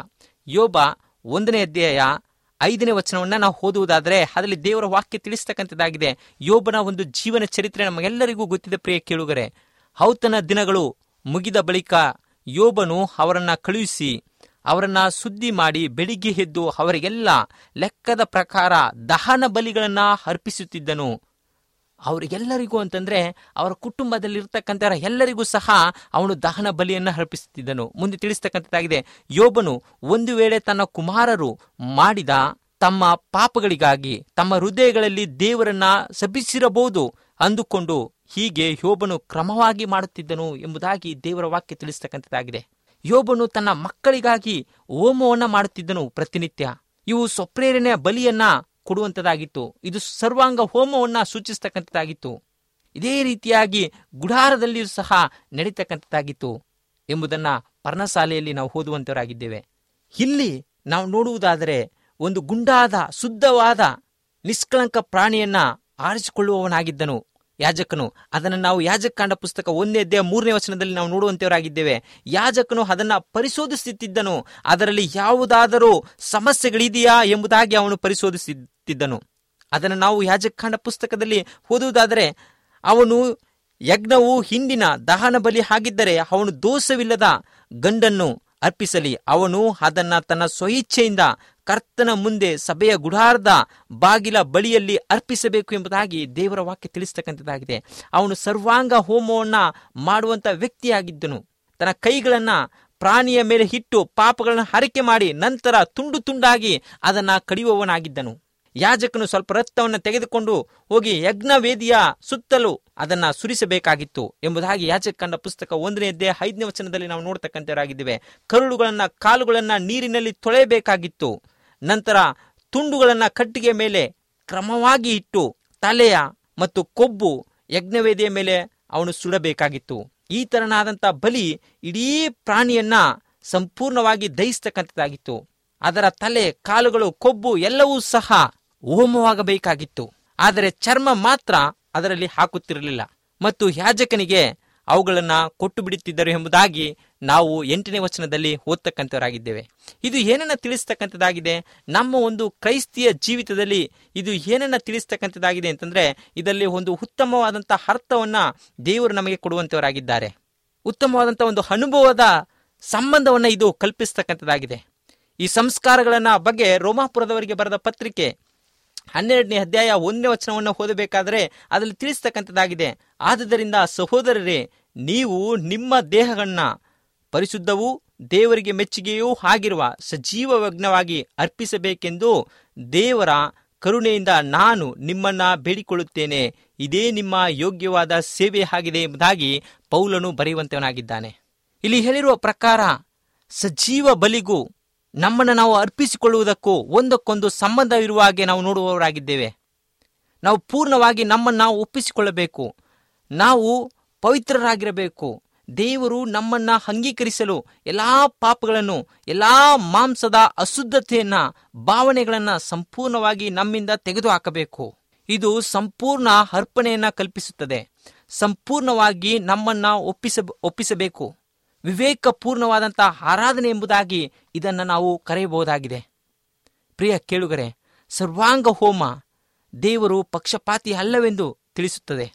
ಯೋಬ ಒಂದನೇ ಅಧ್ಯಾಯ ಐದನೇ ವಚನವನ್ನ ನಾವು ಓದುವುದಾದರೆ ಅದರಲ್ಲಿ ದೇವರ ವಾಕ್ಯ ತಿಳಿಸ್ತಕ್ಕಂಥದ್ದಾಗಿದೆ ಯೋಬನ ಒಂದು ಜೀವನ ಚರಿತ್ರೆ ನಮಗೆಲ್ಲರಿಗೂ ಗೊತ್ತಿದೆ ಪ್ರಿಯ ಕೇಳುಗರೆ ಔತನ ದಿನಗಳು ಮುಗಿದ ಬಳಿಕ ಯೋಬನು ಅವರನ್ನ ಕಳುಹಿಸಿ ಅವರನ್ನ ಸುದ್ದಿ ಮಾಡಿ ಬೆಳಿಗ್ಗೆ ಎದ್ದು ಅವರಿಗೆಲ್ಲ ಲೆಕ್ಕದ ಪ್ರಕಾರ ದಹನ ಬಲಿಗಳನ್ನ ಅರ್ಪಿಸುತ್ತಿದ್ದನು ಅವರಿಗೆಲ್ಲರಿಗೂ ಅಂತಂದ್ರೆ ಅವರ ಕುಟುಂಬದಲ್ಲಿರ್ತಕ್ಕಂಥ ಎಲ್ಲರಿಗೂ ಸಹ ಅವನು ದಹನ ಬಲಿಯನ್ನು ಅರ್ಪಿಸುತ್ತಿದ್ದನು ಮುಂದೆ ತಿಳಿಸ್ತಕ್ಕಂಥದ್ದಾಗಿದೆ ಯೋಬನು ಒಂದು ವೇಳೆ ತನ್ನ ಕುಮಾರರು ಮಾಡಿದ ತಮ್ಮ ಪಾಪಗಳಿಗಾಗಿ ತಮ್ಮ ಹೃದಯಗಳಲ್ಲಿ ದೇವರನ್ನ ಶಪಿಸಿರಬಹುದು ಅಂದುಕೊಂಡು ಹೀಗೆ ಯೋಬನು ಕ್ರಮವಾಗಿ ಮಾಡುತ್ತಿದ್ದನು ಎಂಬುದಾಗಿ ದೇವರ ವಾಕ್ಯ ತಿಳಿಸ್ತಕ್ಕಂಥದ್ದಾಗಿದೆ ಯೋಬನು ತನ್ನ ಮಕ್ಕಳಿಗಾಗಿ ಹೋಮವನ್ನ ಮಾಡುತ್ತಿದ್ದನು ಪ್ರತಿನಿತ್ಯ ಇವು ಸ್ವಪ್ರೇರಣೆಯ ಬಲಿಯನ್ನ ಕೊಡುವಂತದಾಗಿತ್ತು ಇದು ಸರ್ವಾಂಗ ಹೋಮವನ್ನ ಸೂಚಿಸ್ತಕ್ಕಂಥದ್ದಾಗಿತ್ತು ಇದೇ ರೀತಿಯಾಗಿ ಗುಡಾರದಲ್ಲಿಯೂ ಸಹ ನಡೀತಕ್ಕಂಥದ್ದಾಗಿತ್ತು ಎಂಬುದನ್ನ ಪರ್ಣಶಾಲೆಯಲ್ಲಿ ನಾವು ಓದುವಂತವರಾಗಿದ್ದೇವೆ ಇಲ್ಲಿ ನಾವು ನೋಡುವುದಾದರೆ ಒಂದು ಗುಂಡಾದ ಶುದ್ಧವಾದ ನಿಷ್ಕಳಂಕ ಪ್ರಾಣಿಯನ್ನ ಆರಿಸಿಕೊಳ್ಳುವವನಾಗಿದ್ದನು ಯಾಜಕನು ಅದನ್ನು ನಾವು ಯಾಜಕಾಂಡ ಪುಸ್ತಕ ಒಂದನೇ ಅಧ್ಯಾಯ ಮೂರನೇ ವಚನದಲ್ಲಿ ನಾವು ನೋಡುವಂತೆಯವರಾಗಿದ್ದೇವೆ ಯಾಜಕನು ಅದನ್ನ ಪರಿಶೋಧಿಸುತ್ತಿದ್ದನು ಅದರಲ್ಲಿ ಯಾವುದಾದರೂ ಸಮಸ್ಯೆಗಳಿದೆಯಾ ಎಂಬುದಾಗಿ ಅವನು ಪರಿಶೋಧಿಸುತ್ತಿದ್ದನು ಅದನ್ನು ನಾವು ಯಾಜಕಾಂಡ ಪುಸ್ತಕದಲ್ಲಿ ಓದುವುದಾದರೆ ಅವನು ಯಜ್ಞವು ಹಿಂದಿನ ದಹನ ಬಲಿ ಆಗಿದ್ದರೆ ಅವನು ದೋಷವಿಲ್ಲದ ಗಂಡನ್ನು ಅರ್ಪಿಸಲಿ ಅವನು ಅದನ್ನ ತನ್ನ ಸ್ವಇಚ್ಛೆಯಿಂದ ಕರ್ತನ ಮುಂದೆ ಸಭೆಯ ಗುಡಾರದ ಬಾಗಿಲ ಬಳಿಯಲ್ಲಿ ಅರ್ಪಿಸಬೇಕು ಎಂಬುದಾಗಿ ದೇವರ ವಾಕ್ಯ ತಿಳಿಸ್ತಕ್ಕಂಥದ್ದಾಗಿದೆ ಅವನು ಸರ್ವಾಂಗ ಹೋಮವನ್ನ ಮಾಡುವಂತ ವ್ಯಕ್ತಿಯಾಗಿದ್ದನು ತನ್ನ ಕೈಗಳನ್ನ ಪ್ರಾಣಿಯ ಮೇಲೆ ಇಟ್ಟು ಪಾಪಗಳನ್ನು ಹರಕೆ ಮಾಡಿ ನಂತರ ತುಂಡು ತುಂಡಾಗಿ ಅದನ್ನ ಕಡಿಯುವವನಾಗಿದ್ದನು ಯಾಜಕನು ಸ್ವಲ್ಪ ರಕ್ತವನ್ನು ತೆಗೆದುಕೊಂಡು ಹೋಗಿ ಯಜ್ಞ ವೇದಿಯ ಸುತ್ತಲೂ ಅದನ್ನ ಸುರಿಸಬೇಕಾಗಿತ್ತು ಎಂಬುದಾಗಿ ಯಾಜಕಂಡ ಪುಸ್ತಕ ಒಂದನೇ ಅಧ್ಯಾಯ ಐದನೇ ವಚನದಲ್ಲಿ ನಾವು ನೋಡ್ತಕ್ಕಂಥವರಾಗಿದ್ದೇವೆ ಕರುಳುಗಳನ್ನ ಕಾಲುಗಳನ್ನ ನೀರಿನಲ್ಲಿ ತೊಳೆಯಬೇಕಾಗಿತ್ತು ನಂತರ ತುಂಡುಗಳನ್ನ ಕಟ್ಟಿಗೆ ಮೇಲೆ ಕ್ರಮವಾಗಿ ಇಟ್ಟು ತಲೆಯ ಮತ್ತು ಕೊಬ್ಬು ಯಜ್ಞವೇದಿಯ ಮೇಲೆ ಅವನು ಸುಡಬೇಕಾಗಿತ್ತು ಈ ತರನಾದಂಥ ಬಲಿ ಇಡೀ ಪ್ರಾಣಿಯನ್ನ ಸಂಪೂರ್ಣವಾಗಿ ದಹಿಸ್ತಕ್ಕಂಥದ್ದಾಗಿತ್ತು ಅದರ ತಲೆ ಕಾಲುಗಳು ಕೊಬ್ಬು ಎಲ್ಲವೂ ಸಹ ಹೋಮವಾಗಬೇಕಾಗಿತ್ತು ಆದರೆ ಚರ್ಮ ಮಾತ್ರ ಅದರಲ್ಲಿ ಹಾಕುತ್ತಿರಲಿಲ್ಲ ಮತ್ತು ಯಾಜಕನಿಗೆ ಅವುಗಳನ್ನ ಕೊಟ್ಟು ಬಿಡುತ್ತಿದ್ದರು ಎಂಬುದಾಗಿ ನಾವು ಎಂಟನೇ ವಚನದಲ್ಲಿ ಓದ್ತಕ್ಕಂಥವರಾಗಿದ್ದೇವೆ ಇದು ಏನನ್ನ ತಿಳಿಸ್ತಕ್ಕಂಥದ್ದಾಗಿದೆ ನಮ್ಮ ಒಂದು ಕ್ರೈಸ್ತಿಯ ಜೀವಿತದಲ್ಲಿ ಇದು ಏನನ್ನ ತಿಳಿಸ್ತಕ್ಕಂಥದ್ದಾಗಿದೆ ಅಂತಂದ್ರೆ ಇದರಲ್ಲಿ ಒಂದು ಉತ್ತಮವಾದಂಥ ಅರ್ಥವನ್ನ ದೇವರು ನಮಗೆ ಕೊಡುವಂತವರಾಗಿದ್ದಾರೆ ಉತ್ತಮವಾದಂಥ ಒಂದು ಅನುಭವದ ಸಂಬಂಧವನ್ನ ಇದು ಕಲ್ಪಿಸ್ತಕ್ಕಂಥದ್ದಾಗಿದೆ ಈ ಸಂಸ್ಕಾರಗಳನ್ನ ಬಗ್ಗೆ ರೋಮಾಪುರದವರಿಗೆ ಬರೆದ ಪತ್ರಿಕೆ ಹನ್ನೆರಡನೇ ಅಧ್ಯಾಯ ಒಂದನೇ ವಚನವನ್ನು ಓದಬೇಕಾದರೆ ಅದರಲ್ಲಿ ತಿಳಿಸ್ತಕ್ಕಂಥದ್ದಾಗಿದೆ ಆದುದರಿಂದ ಸಹೋದರರೇ ನೀವು ನಿಮ್ಮ ದೇಹಗಳನ್ನ ಪರಿಶುದ್ಧವೂ ದೇವರಿಗೆ ಮೆಚ್ಚುಗೆಯೂ ಆಗಿರುವ ಸಜೀವ ಯಜ್ಞವಾಗಿ ಅರ್ಪಿಸಬೇಕೆಂದು ದೇವರ ಕರುಣೆಯಿಂದ ನಾನು ನಿಮ್ಮನ್ನ ಬೇಡಿಕೊಳ್ಳುತ್ತೇನೆ ಇದೇ ನಿಮ್ಮ ಯೋಗ್ಯವಾದ ಸೇವೆ ಆಗಿದೆ ಎಂಬುದಾಗಿ ಪೌಲನು ಬರೆಯುವಂತವನಾಗಿದ್ದಾನೆ ಇಲ್ಲಿ ಹೇಳಿರುವ ಪ್ರಕಾರ ಸಜೀವ ಬಲಿಗೂ ನಮ್ಮನ್ನು ನಾವು ಅರ್ಪಿಸಿಕೊಳ್ಳುವುದಕ್ಕೂ ಒಂದಕ್ಕೊಂದು ಸಂಬಂಧ ಇರುವ ಹಾಗೆ ನಾವು ನೋಡುವವರಾಗಿದ್ದೇವೆ ನಾವು ಪೂರ್ಣವಾಗಿ ನಮ್ಮನ್ನು ನಾವು ಒಪ್ಪಿಸಿಕೊಳ್ಳಬೇಕು ನಾವು ಪವಿತ್ರರಾಗಿರಬೇಕು ದೇವರು ನಮ್ಮನ್ನ ಅಂಗೀಕರಿಸಲು ಎಲ್ಲಾ ಪಾಪಗಳನ್ನು ಎಲ್ಲಾ ಮಾಂಸದ ಅಶುದ್ಧತೆಯನ್ನ ಭಾವನೆಗಳನ್ನ ಸಂಪೂರ್ಣವಾಗಿ ನಮ್ಮಿಂದ ತೆಗೆದುಹಾಕಬೇಕು ಇದು ಸಂಪೂರ್ಣ ಅರ್ಪಣೆಯನ್ನ ಕಲ್ಪಿಸುತ್ತದೆ ಸಂಪೂರ್ಣವಾಗಿ ನಮ್ಮನ್ನ ಒಪ್ಪಿಸ ಒಪ್ಪಿಸಬೇಕು ವಿವೇಕಪೂರ್ಣವಾದಂತಹ ಆರಾಧನೆ ಎಂಬುದಾಗಿ ಇದನ್ನು ನಾವು ಕರೆಯಬಹುದಾಗಿದೆ ಪ್ರಿಯ ಕೇಳುಗರೆ ಸರ್ವಾಂಗ ಹೋಮ ದೇವರು ಪಕ್ಷಪಾತಿ ಅಲ್ಲವೆಂದು ತಿಳಿಸುತ್ತದೆ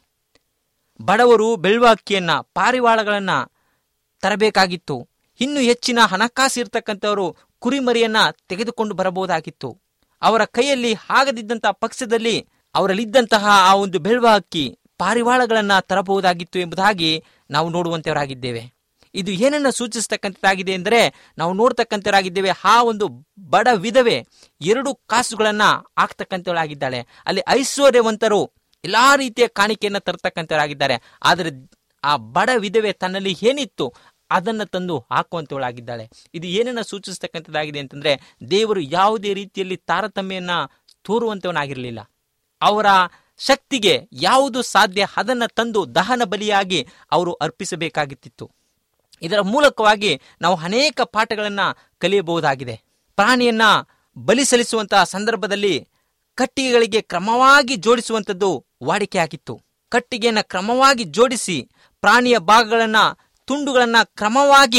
ಬಡವರು ಬೆಳ್ಳುವ ಅಕ್ಕಿಯನ್ನ ಪಾರಿವಾಳಗಳನ್ನ ತರಬೇಕಾಗಿತ್ತು ಇನ್ನು ಹೆಚ್ಚಿನ ಹಣಕಾಸು ಇರ್ತಕ್ಕಂಥವರು ಕುರಿಮರಿಯನ್ನ ತೆಗೆದುಕೊಂಡು ಬರಬಹುದಾಗಿತ್ತು ಅವರ ಕೈಯಲ್ಲಿ ಆಗದಿದ್ದಂತಹ ಪಕ್ಷದಲ್ಲಿ ಅವರಲ್ಲಿದ್ದಂತಹ ಆ ಒಂದು ಬೆಳ್ಳುವ ಅಕ್ಕಿ ಪಾರಿವಾಳಗಳನ್ನ ತರಬಹುದಾಗಿತ್ತು ಎಂಬುದಾಗಿ ನಾವು ನೋಡುವಂತವರಾಗಿದ್ದೇವೆ ಇದು ಏನನ್ನ ಸೂಚಿಸ್ತಕ್ಕಂಥದ್ದಾಗಿದೆ ಎಂದರೆ ನಾವು ನೋಡ್ತಕ್ಕಂಥವರಾಗಿದ್ದೇವೆ ಆ ಒಂದು ಬಡ ವಿಧವೆ ಎರಡು ಕಾಸುಗಳನ್ನ ಹಾಕ್ತಕ್ಕಂಥವಳಾಗಿದ್ದಾಳೆ ಅಲ್ಲಿ ಐಶ್ವರ್ಯವಂತರು ಎಲ್ಲಾ ರೀತಿಯ ಕಾಣಿಕೆಯನ್ನ ತರ್ತಕ್ಕಂಥವರಾಗಿದ್ದಾರೆ ಆದರೆ ಆ ಬಡ ವಿಧವೆ ತನ್ನಲ್ಲಿ ಏನಿತ್ತು ಅದನ್ನ ತಂದು ಹಾಕುವಂತವಳಾಗಿದ್ದಾಳೆ ಇದು ಏನನ್ನ ಸೂಚಿಸ್ತಕ್ಕಂಥದ್ದಾಗಿದೆ ಅಂತಂದ್ರೆ ದೇವರು ಯಾವುದೇ ರೀತಿಯಲ್ಲಿ ತಾರತಮ್ಯನ್ನ ತೋರುವಂತವನಾಗಿರಲಿಲ್ಲ ಅವರ ಶಕ್ತಿಗೆ ಯಾವುದು ಸಾಧ್ಯ ಅದನ್ನ ತಂದು ದಹನ ಬಲಿಯಾಗಿ ಅವರು ಅರ್ಪಿಸಬೇಕಾಗಿತ್ತಿತ್ತು ಇದರ ಮೂಲಕವಾಗಿ ನಾವು ಅನೇಕ ಪಾಠಗಳನ್ನ ಕಲಿಯಬಹುದಾಗಿದೆ ಪ್ರಾಣಿಯನ್ನ ಬಲಿ ಸಲ್ಲಿಸುವಂತಹ ಸಂದರ್ಭದಲ್ಲಿ ಕಟ್ಟಿಗೆಗಳಿಗೆ ಕ್ರಮವಾಗಿ ಜೋಡಿಸುವಂಥದ್ದು ವಾಡಿಕೆಯಾಗಿತ್ತು ಕಟ್ಟಿಗೆಯನ್ನ ಕ್ರಮವಾಗಿ ಜೋಡಿಸಿ ಪ್ರಾಣಿಯ ಭಾಗಗಳನ್ನ ತುಂಡುಗಳನ್ನ ಕ್ರಮವಾಗಿ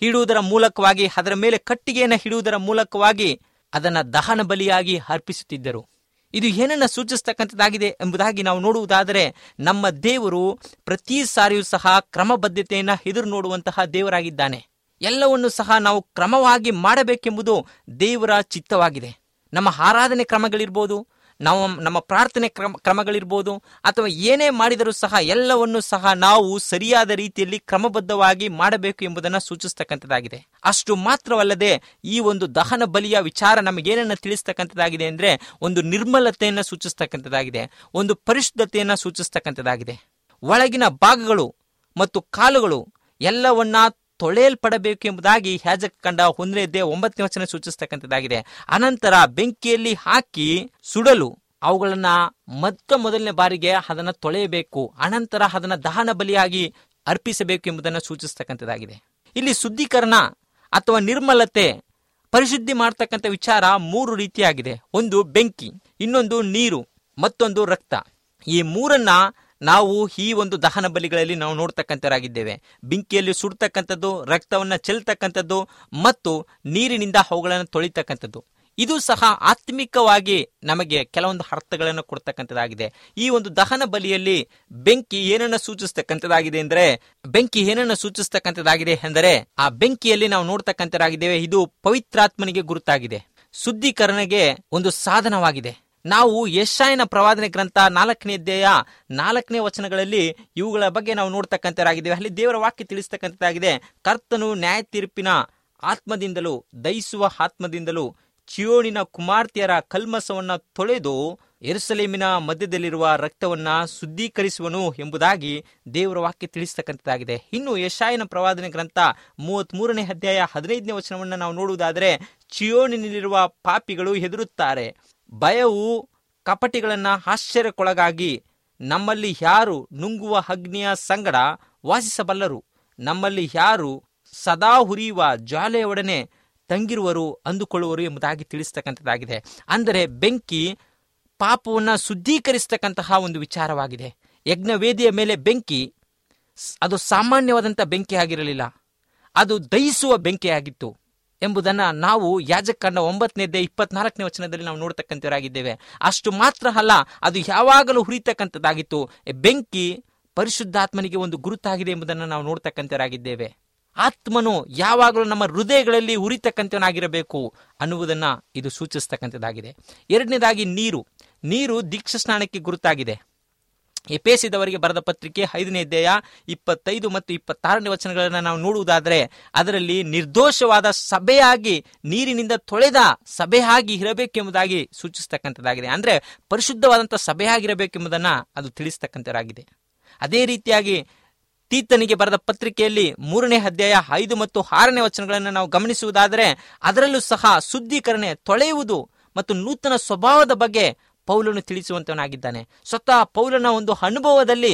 ಹಿಡುವುದರ ಮೂಲಕವಾಗಿ ಅದರ ಮೇಲೆ ಕಟ್ಟಿಗೆಯನ್ನು ಹಿಡುವುದರ ಮೂಲಕವಾಗಿ ಅದನ್ನ ದಹನ ಬಲಿಯಾಗಿ ಅರ್ಪಿಸುತ್ತಿದ್ದರು ಇದು ಏನನ್ನ ಸೂಚಿಸ್ತಕ್ಕಂಥದ್ದಾಗಿದೆ ಎಂಬುದಾಗಿ ನಾವು ನೋಡುವುದಾದರೆ ನಮ್ಮ ದೇವರು ಪ್ರತಿ ಸಾರಿಯೂ ಸಹ ಕ್ರಮಬದ್ಧತೆಯನ್ನ ಎದುರು ನೋಡುವಂತಹ ದೇವರಾಗಿದ್ದಾನೆ ಎಲ್ಲವನ್ನು ಸಹ ನಾವು ಕ್ರಮವಾಗಿ ಮಾಡಬೇಕೆಂಬುದು ದೇವರ ಚಿತ್ತವಾಗಿದೆ ನಮ್ಮ ಆರಾಧನೆ ಕ್ರಮಗಳಿರ್ಬೋದು ನಾವು ನಮ್ಮ ಪ್ರಾರ್ಥನೆ ಕ್ರಮ ಕ್ರಮಗಳಿರ್ಬೋದು ಅಥವಾ ಏನೇ ಮಾಡಿದರೂ ಸಹ ಎಲ್ಲವನ್ನು ಸಹ ನಾವು ಸರಿಯಾದ ರೀತಿಯಲ್ಲಿ ಕ್ರಮಬದ್ಧವಾಗಿ ಮಾಡಬೇಕು ಎಂಬುದನ್ನು ಸೂಚಿಸ್ತಕ್ಕಂಥದ್ದಾಗಿದೆ ಅಷ್ಟು ಮಾತ್ರವಲ್ಲದೆ ಈ ಒಂದು ದಹನ ಬಲಿಯ ವಿಚಾರ ನಮಗೇನನ್ನ ತಿಳಿಸ್ತಕ್ಕಂಥದ್ದಾಗಿದೆ ಅಂದ್ರೆ ಒಂದು ನಿರ್ಮಲತೆಯನ್ನು ಸೂಚಿಸ್ತಕ್ಕಂಥದ್ದಾಗಿದೆ ಒಂದು ಪರಿಶುದ್ಧತೆಯನ್ನು ಸೂಚಿಸ್ತಕ್ಕಂಥದ್ದಾಗಿದೆ ಒಳಗಿನ ಭಾಗಗಳು ಮತ್ತು ಕಾಲುಗಳು ಎಲ್ಲವನ್ನ ತೊಳೆಯಲ್ಪಡಬೇಕು ಎಂಬುದಾಗಿ ಯಾಜಕ ಕಂಡ ಒಂದನೇದೇ ಒಂಬತ್ತನೇ ವಚನ ಸೂಚಿಸ್ತಕ್ಕಂಥದ್ದಾಗಿದೆ ಅನಂತರ ಬೆಂಕಿಯಲ್ಲಿ ಹಾಕಿ ಸುಡಲು ಅವುಗಳನ್ನ ಮೊತ್ತ ಮೊದಲನೇ ಬಾರಿಗೆ ಅದನ್ನ ತೊಳೆಯಬೇಕು ಅನಂತರ ಅದನ್ನ ದಹನ ಬಲಿಯಾಗಿ ಅರ್ಪಿಸಬೇಕು ಎಂಬುದನ್ನು ಸೂಚಿಸ್ತಕ್ಕಂಥದ್ದಾಗಿದೆ ಇಲ್ಲಿ ಶುದ್ಧೀಕರಣ ಅಥವಾ ನಿರ್ಮಲತೆ ಪರಿಶುದ್ಧಿ ಮಾಡ್ತಕ್ಕಂಥ ವಿಚಾರ ಮೂರು ರೀತಿಯಾಗಿದೆ ಒಂದು ಬೆಂಕಿ ಇನ್ನೊಂದು ನೀರು ಮತ್ತೊಂದು ರಕ್ತ ಈ ಮೂರನ್ನ ನಾವು ಈ ಒಂದು ದಹನ ಬಲಿಗಳಲ್ಲಿ ನಾವು ನೋಡ್ತಕ್ಕಂಥವರಾಗಿದ್ದೇವೆ ಬೆಂಕಿಯಲ್ಲಿ ಸುಡ್ತಕ್ಕಂಥದ್ದು ರಕ್ತವನ್ನ ಚೆಲ್ತಕ್ಕಂಥದ್ದು ಮತ್ತು ನೀರಿನಿಂದ ಅವುಗಳನ್ನು ತೊಳಿತಕ್ಕಂಥದ್ದು ಇದು ಸಹ ಆತ್ಮಿಕವಾಗಿ ನಮಗೆ ಕೆಲವೊಂದು ಅರ್ಥಗಳನ್ನು ಕೊಡ್ತಕ್ಕಂಥದ್ದಾಗಿದೆ ಈ ಒಂದು ದಹನ ಬಲಿಯಲ್ಲಿ ಬೆಂಕಿ ಏನನ್ನ ಸೂಚಿಸ್ತಕ್ಕಂಥದ್ದಾಗಿದೆ ಅಂದ್ರೆ ಬೆಂಕಿ ಏನನ್ನ ಸೂಚಿಸ್ತಕ್ಕಂಥದ್ದಾಗಿದೆ ಎಂದರೆ ಆ ಬೆಂಕಿಯಲ್ಲಿ ನಾವು ನೋಡ್ತಕ್ಕಂಥದ್ದಾಗಿದ್ದೇವೆ ಇದು ಪವಿತ್ರಾತ್ಮನಿಗೆ ಗುರುತಾಗಿದೆ ಶುದ್ಧೀಕರಣಗೆ ಒಂದು ಸಾಧನವಾಗಿದೆ ನಾವು ಯಶಾಯನ ಪ್ರವಾದನೆ ಗ್ರಂಥ ನಾಲ್ಕನೇ ಅಧ್ಯಾಯ ನಾಲ್ಕನೇ ವಚನಗಳಲ್ಲಿ ಇವುಗಳ ಬಗ್ಗೆ ನಾವು ನೋಡ್ತಕ್ಕಂಥರಾಗಿದ್ದೇವೆ ಅಲ್ಲಿ ದೇವರ ವಾಕ್ಯ ತಿಳಿಸ್ತಕ್ಕಂಥದ್ದಾಗಿದೆ ಕರ್ತನು ನ್ಯಾಯ ತೀರ್ಪಿನ ಆತ್ಮದಿಂದಲೂ ದಯಿಸುವ ಆತ್ಮದಿಂದಲೂ ಚಿಯೋಣಿನ ಕುಮಾರ್ತಿಯರ ಕಲ್ಮಸವನ್ನ ತೊಳೆದು ಎರುಸಲೇಮಿನ ಮಧ್ಯದಲ್ಲಿರುವ ರಕ್ತವನ್ನ ಶುದ್ಧೀಕರಿಸುವನು ಎಂಬುದಾಗಿ ದೇವರ ವಾಕ್ಯ ತಿಳಿಸ್ತಕ್ಕಂಥದ್ದಾಗಿದೆ ಇನ್ನು ಯಶಾಯನ ಪ್ರವಾದನೆ ಗ್ರಂಥ ಮೂವತ್ತ್ ಮೂರನೇ ಅಧ್ಯಾಯ ಹದಿನೈದನೇ ವಚನವನ್ನು ನಾವು ನೋಡುವುದಾದರೆ ಚಿಯೋಣಿನಲ್ಲಿರುವ ಪಾಪಿಗಳು ಹೆದರುತ್ತಾರೆ ಭಯವು ಕಪಟಿಗಳನ್ನ ಆಶ್ಚರ್ಯಕ್ಕೊಳಗಾಗಿ ನಮ್ಮಲ್ಲಿ ಯಾರು ನುಂಗುವ ಅಗ್ನಿಯ ಸಂಗಡ ವಾಸಿಸಬಲ್ಲರು ನಮ್ಮಲ್ಲಿ ಯಾರು ಸದಾ ಹುರಿಯುವ ಜ್ವಾಲೆಯೊಡನೆ ತಂಗಿರುವರು ಅಂದುಕೊಳ್ಳುವರು ಎಂಬುದಾಗಿ ತಿಳಿಸ್ತಕ್ಕಂಥದ್ದಾಗಿದೆ ಅಂದರೆ ಬೆಂಕಿ ಪಾಪವನ್ನ ಶುದ್ಧೀಕರಿಸ್ತಕ್ಕಂತಹ ಒಂದು ವಿಚಾರವಾಗಿದೆ ಯಜ್ಞವೇದಿಯ ಮೇಲೆ ಬೆಂಕಿ ಸ್- ಅದು ಸಾಮಾನ್ಯವಾದಂಥ ಬೆಂಕಿ ಆಗಿರಲಿಲ್ಲ ಅದು ದಹಿಸುವ ಬೆಂಕಿಯಾಗಿತ್ತು ಎಂಬುದನ್ನ ನಾವು ಯಾಜಕಂಡ ಒಂಬತ್ತನೇದೇ ಇಪ್ಪತ್ನಾಲ್ಕನೇ ವಚನದಲ್ಲಿ ನಾವು ನೋಡ್ತಕ್ಕಂಥವರಾಗಿದ್ದೇವೆ ಅಷ್ಟು ಮಾತ್ರ ಅಲ್ಲ ಅದು ಯಾವಾಗಲೂ ಹುರಿತಕ್ಕಂಥದ್ದಾಗಿತ್ತು ಬೆಂಕಿ ಪರಿಶುದ್ಧಾತ್ಮನಿಗೆ ಒಂದು ಗುರುತಾಗಿದೆ ಎಂಬುದನ್ನು ನಾವು ನೋಡ್ತಕ್ಕಂಥವರಾಗಿದ್ದೇವೆ ಆತ್ಮನು ಯಾವಾಗಲೂ ನಮ್ಮ ಹೃದಯಗಳಲ್ಲಿ ಉರಿತಕ್ಕಂಥವನಾಗಿರಬೇಕು ಅನ್ನುವುದನ್ನ ಇದು ಸೂಚಿಸ್ತಕ್ಕಂಥದ್ದಾಗಿದೆ ಎರಡನೇದಾಗಿ ನೀರು ನೀರು ದೀಕ್ಷಾ ಸ್ನಾನಕ್ಕೆ ಗುರುತಾಗಿದೆ ಎಪೇಸಿದವರಿಗೆ ಬರೆದ ಪತ್ರಿಕೆ ಐದನೇ ಅಧ್ಯಾಯ ಇಪ್ಪತ್ತೈದು ಮತ್ತು ಇಪ್ಪತ್ತಾರನೇ ವಚನಗಳನ್ನು ನಾವು ನೋಡುವುದಾದರೆ ಅದರಲ್ಲಿ ನಿರ್ದೋಷವಾದ ಸಭೆಯಾಗಿ ನೀರಿನಿಂದ ತೊಳೆದ ಸಭೆಯಾಗಿ ಇರಬೇಕೆಂಬುದಾಗಿ ಸೂಚಿಸ್ತಕ್ಕಂಥದ್ದಾಗಿದೆ ಅಂದ್ರೆ ಪರಿಶುದ್ಧವಾದಂಥ ಸಭೆಯಾಗಿರಬೇಕೆಂಬುದನ್ನ ಅದು ತಿಳಿಸ್ತಕ್ಕಂಥದ್ದಾಗಿದೆ ಅದೇ ರೀತಿಯಾಗಿ ತೀತನಿಗೆ ಬರೆದ ಪತ್ರಿಕೆಯಲ್ಲಿ ಮೂರನೇ ಅಧ್ಯಾಯ ಐದು ಮತ್ತು ಆರನೇ ವಚನಗಳನ್ನು ನಾವು ಗಮನಿಸುವುದಾದರೆ ಅದರಲ್ಲೂ ಸಹ ಶುದ್ಧೀಕರಣೆ ತೊಳೆಯುವುದು ಮತ್ತು ನೂತನ ಸ್ವಭಾವದ ಬಗ್ಗೆ ಪೌಲನು ತಿಳಿಸುವಂತವನಾಗಿದ್ದಾನೆ ಸ್ವತಃ ಪೌಲನ ಒಂದು ಅನುಭವದಲ್ಲಿ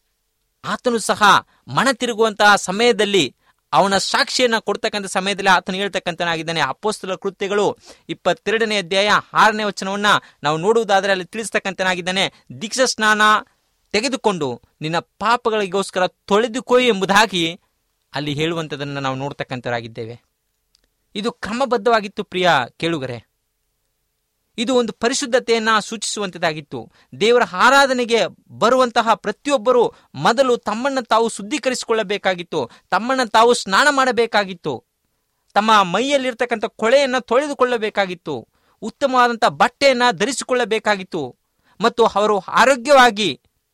ಆತನು ಸಹ ಮನ ತಿರುಗುವಂತಹ ಸಮಯದಲ್ಲಿ ಅವನ ಸಾಕ್ಷಿಯನ್ನ ಕೊಡ್ತಕ್ಕಂಥ ಸಮಯದಲ್ಲಿ ಆತನು ಹೇಳ್ತಕ್ಕಂಥನಾಗಿದ್ದಾನೆ ಅಪೋಸ್ತಲ ಕೃತ್ಯಗಳು ಇಪ್ಪತ್ತೆರಡನೇ ಅಧ್ಯಾಯ ಆರನೇ ವಚನವನ್ನ ನಾವು ನೋಡುವುದಾದರೆ ಅಲ್ಲಿ ತಿಳಿಸ್ತಕ್ಕಂಥನಾಗಿದ್ದಾನೆ ದೀಕ್ಷಾ ಸ್ನಾನ ತೆಗೆದುಕೊಂಡು ನಿನ್ನ ಪಾಪಗಳಿಗೋಸ್ಕರ ತೊಳೆದುಕೋ ಎಂಬುದಾಗಿ ಅಲ್ಲಿ ಹೇಳುವಂಥದ್ದನ್ನು ನಾವು ನೋಡ್ತಕ್ಕಂಥರಾಗಿದ್ದೇವೆ ಇದು ಕ್ರಮಬದ್ಧವಾಗಿತ್ತು ಪ್ರಿಯ ಕೇಳುಗರೆ ಇದು ಒಂದು ಪರಿಶುದ್ಧತೆಯನ್ನ ಸೂಚಿಸುವಂತದ್ದಾಗಿತ್ತು ದೇವರ ಆರಾಧನೆಗೆ ಬರುವಂತಹ ಪ್ರತಿಯೊಬ್ಬರು ಮೊದಲು ತಮ್ಮನ್ನು ತಾವು ಶುದ್ಧೀಕರಿಸಿಕೊಳ್ಳಬೇಕಾಗಿತ್ತು ತಮ್ಮನ್ನು ತಾವು ಸ್ನಾನ ಮಾಡಬೇಕಾಗಿತ್ತು ತಮ್ಮ ಮೈಯಲ್ಲಿರ್ತಕ್ಕಂಥ ಕೊಳೆಯನ್ನು ತೊಳೆದುಕೊಳ್ಳಬೇಕಾಗಿತ್ತು ಉತ್ತಮವಾದಂಥ ಬಟ್ಟೆಯನ್ನ ಧರಿಸಿಕೊಳ್ಳಬೇಕಾಗಿತ್ತು ಮತ್ತು ಅವರು ಆರೋಗ್ಯವಾಗಿ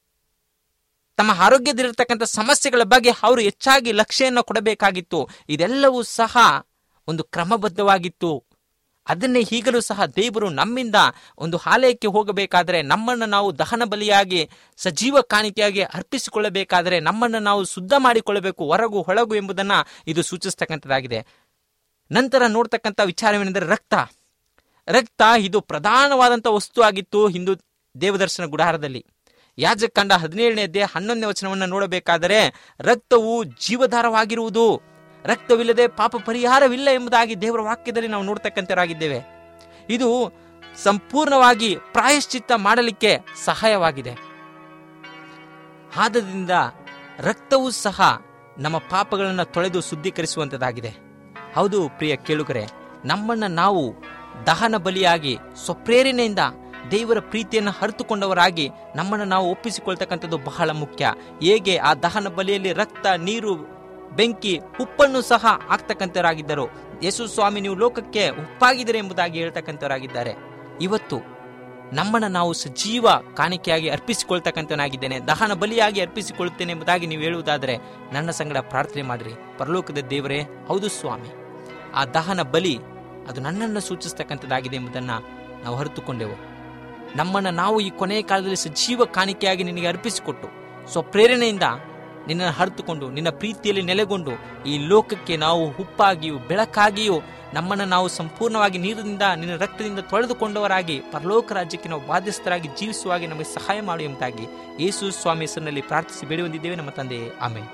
ತಮ್ಮ ಆರೋಗ್ಯದಲ್ಲಿರ್ತಕ್ಕಂಥ ಸಮಸ್ಯೆಗಳ ಬಗ್ಗೆ ಅವರು ಹೆಚ್ಚಾಗಿ ಲಕ್ಷ್ಯವನ್ನು ಕೊಡಬೇಕಾಗಿತ್ತು ಇದೆಲ್ಲವೂ ಸಹ ಒಂದು ಕ್ರಮಬದ್ಧವಾಗಿತ್ತು ಅದನ್ನೇ ಈಗಲೂ ಸಹ ದೇವರು ನಮ್ಮಿಂದ ಒಂದು ಆಲಯಕ್ಕೆ ಹೋಗಬೇಕಾದರೆ ನಮ್ಮನ್ನು ನಾವು ದಹನ ಬಲಿಯಾಗಿ ಸಜೀವ ಕಾಣಿಕೆಯಾಗಿ ಅರ್ಪಿಸಿಕೊಳ್ಳಬೇಕಾದರೆ ನಮ್ಮನ್ನು ನಾವು ಶುದ್ಧ ಮಾಡಿಕೊಳ್ಳಬೇಕು ಹೊರಗು ಹೊಳಗು ಎಂಬುದನ್ನು ಇದು ಸೂಚಿಸ್ತಕ್ಕಂಥದ್ದಾಗಿದೆ ನಂತರ ನೋಡ್ತಕ್ಕಂಥ ವಿಚಾರವೇನೆಂದರೆ ರಕ್ತ ರಕ್ತ ಇದು ಪ್ರಧಾನವಾದಂಥ ವಸ್ತು ಆಗಿತ್ತು ಹಿಂದೂ ದೇವದರ್ಶನ ಗುಡಾರದಲ್ಲಿ ಯಾಜಕಂಡ ಹದಿನೇಳನೇ ಅಧ್ಯಾಯ ಹನ್ನೊಂದನೇ ವಚನವನ್ನು ನೋಡಬೇಕಾದರೆ ರಕ್ತವು ಜೀವಧಾರವಾಗಿರುವುದು ರಕ್ತವಿಲ್ಲದೆ ಪಾಪ ಪರಿಹಾರವಿಲ್ಲ ಎಂಬುದಾಗಿ ದೇವರ ವಾಕ್ಯದಲ್ಲಿ ನಾವು ನೋಡ್ತಕ್ಕಂಥರಾಗಿದ್ದೇವೆ ಇದು ಸಂಪೂರ್ಣವಾಗಿ ಪ್ರಾಯಶ್ಚಿತ್ತ ಮಾಡಲಿಕ್ಕೆ ಸಹಾಯವಾಗಿದೆ ಆದದಿಂದ ರಕ್ತವೂ ಸಹ ನಮ್ಮ ಪಾಪಗಳನ್ನು ತೊಳೆದು ಶುದ್ಧೀಕರಿಸುವಂಥದ್ದಾಗಿದೆ ಹೌದು ಪ್ರಿಯ ಕೇಳುಗರೆ ನಮ್ಮನ್ನು ನಾವು ದಹನ ಬಲಿಯಾಗಿ ಸ್ವಪ್ರೇರಣೆಯಿಂದ ದೇವರ ಪ್ರೀತಿಯನ್ನು ಹರಿತುಕೊಂಡವರಾಗಿ ನಮ್ಮನ್ನು ನಾವು ಒಪ್ಪಿಸಿಕೊಳ್ತಕ್ಕಂಥದ್ದು ಬಹಳ ಮುಖ್ಯ ಹೇಗೆ ಆ ದಹನ ಬಲಿಯಲ್ಲಿ ರಕ್ತ ನೀರು ಬೆಂಕಿ ಉಪ್ಪನ್ನು ಸಹ ಹಾಕ್ತಕ್ಕಂಥವರಾಗಿದ್ದರು ಯೇಸು ಸ್ವಾಮಿ ನೀವು ಲೋಕಕ್ಕೆ ಉಪ್ಪಾಗಿದ್ದೀರಿ ಎಂಬುದಾಗಿ ಹೇಳ್ತಕ್ಕಂಥವರಾಗಿದ್ದಾರೆ ಇವತ್ತು ನಮ್ಮನ್ನು ನಾವು ಸಜೀವ ಕಾಣಿಕೆಯಾಗಿ ಅರ್ಪಿಸಿಕೊಳ್ತಕ್ಕಂಥವನಾಗಿದ್ದೇನೆ ದಹನ ಬಲಿಯಾಗಿ ಅರ್ಪಿಸಿಕೊಳ್ಳುತ್ತೇನೆ ಎಂಬುದಾಗಿ ನೀವು ಹೇಳುವುದಾದರೆ ನನ್ನ ಸಂಗಡ ಪ್ರಾರ್ಥನೆ ಮಾಡಿರಿ ಪರಲೋಕದ ದೇವರೇ ಹೌದು ಸ್ವಾಮಿ ಆ ದಹನ ಬಲಿ ಅದು ನನ್ನನ್ನು ಸೂಚಿಸ್ತಕ್ಕಂಥದ್ದಾಗಿದೆ ಎಂಬುದನ್ನು ನಾವು ಅರಿತುಕೊಂಡೆವು ನಮ್ಮನ್ನು ನಾವು ಈ ಕೊನೆಯ ಕಾಲದಲ್ಲಿ ಸಜೀವ ಕಾಣಿಕೆಯಾಗಿ ನಿನಗೆ ಅರ್ಪಿಸಿಕೊಟ್ಟು ಸ್ವಪ್ರೇರಣೆಯಿಂದ ನಿನ್ನನ್ನು ಹರಿತುಕೊಂಡು ನಿನ್ನ ಪ್ರೀತಿಯಲ್ಲಿ ನೆಲೆಗೊಂಡು ಈ ಲೋಕಕ್ಕೆ ನಾವು ಉಪ್ಪಾಗಿಯೂ ಬೆಳಕಾಗಿಯೂ ನಮ್ಮನ್ನು ನಾವು ಸಂಪೂರ್ಣವಾಗಿ ನೀರಿನಿಂದ ನಿನ್ನ ರಕ್ತದಿಂದ ತೊಳೆದುಕೊಂಡವರಾಗಿ ಪರಲೋಕ ರಾಜ್ಯಕ್ಕೆ ನಾವು ಬಾಧ್ಯಸ್ಥರಾಗಿ ಜೀವಿಸುವಾಗೆ ನಮಗೆ ಸಹಾಯ ಮಾಡಿ ಎಂಬುದಾಗಿ ಯೇಸು ಸ್ವಾಮಿ ಹೆಸರಿನಲ್ಲಿ ಪ್ರಾರ್ಥಿಸಿ ಬೇಡಿ ಹೊಂದಿದ್ದೇವೆ ನಮ್ಮ ತಂದೆಯೇ ಆಮೇಲೆ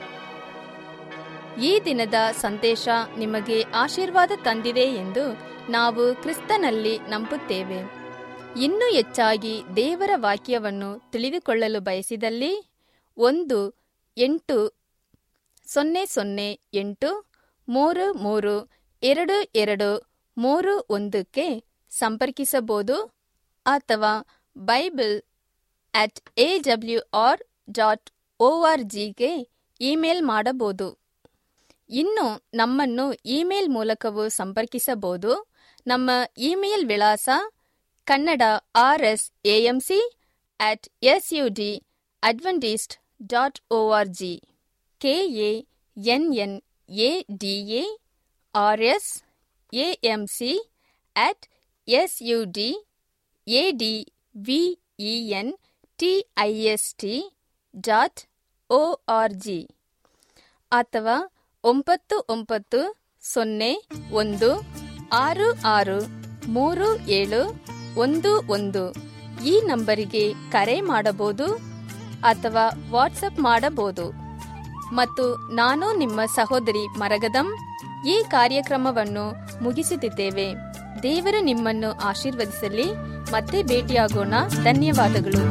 ಈ ದಿನದ ಸಂದೇಶ ನಿಮಗೆ ಆಶೀರ್ವಾದ ತಂದಿದೆ ಎಂದು ನಾವು ಕ್ರಿಸ್ತನಲ್ಲಿ ನಂಬುತ್ತೇವೆ ಇನ್ನೂ ಹೆಚ್ಚಾಗಿ ದೇವರ ವಾಕ್ಯವನ್ನು ತಿಳಿದುಕೊಳ್ಳಲು ಬಯಸಿದಲ್ಲಿ ಒಂದು ಎಂಟು ಸೊನ್ನೆ ಸೊನ್ನೆ ಎಂಟು ಮೂರು ಮೂರು ಎರಡು ಎರಡು ಮೂರು ಒಂದಕ್ಕೆ ಸಂಪರ್ಕಿಸಬಹುದು ಅಥವಾ Bible at A W R dot O R ಜಿಗೆ ಇಮೇಲ್ ಮಾಡಬಹುದು ಇನ್ನು ನಮ್ಮನ್ನು ಇಮೇಲ್ ಮೂಲಕವೂ ಸಂಪರ್ಕಿಸಬಹುದು ನಮ್ಮ ಇಮೇಲ್ ವಿಳಾಸ Kannada R S A M C at S U D Adventist dot O R G K A N N A D A R S A M C at S U D A D V E N T I S T dot O R G ಅಥವಾ ಒಂಬತ್ತು ಒಂಬತ್ತು ಸೊನ್ನೆ ಒಂದು ಆರು ಆರು ಮೂರು ಏಳು ಒಂದು ಒಂದು ಈ ನಂಬರಿಗೆ ಕರೆ ಮಾಡಬಹುದು ಅಥವಾ ವಾಟ್ಸಪ್ ಮಾಡಬಹುದು ಮತ್ತು ನಾನು ನಿಮ್ಮ ಸಹೋದರಿ ಮರಗದಂ ಈ ಕಾರ್ಯಕ್ರಮವನ್ನು ಮುಗಿಸುತ್ತಿದ್ದೇವೆ ದೇವರು ನಿಮ್ಮನ್ನು ಆಶೀರ್ವದಿಸಲಿ ಮತ್ತೆ ಭೇಟಿಯಾಗೋಣ ಧನ್ಯವಾದಗಳು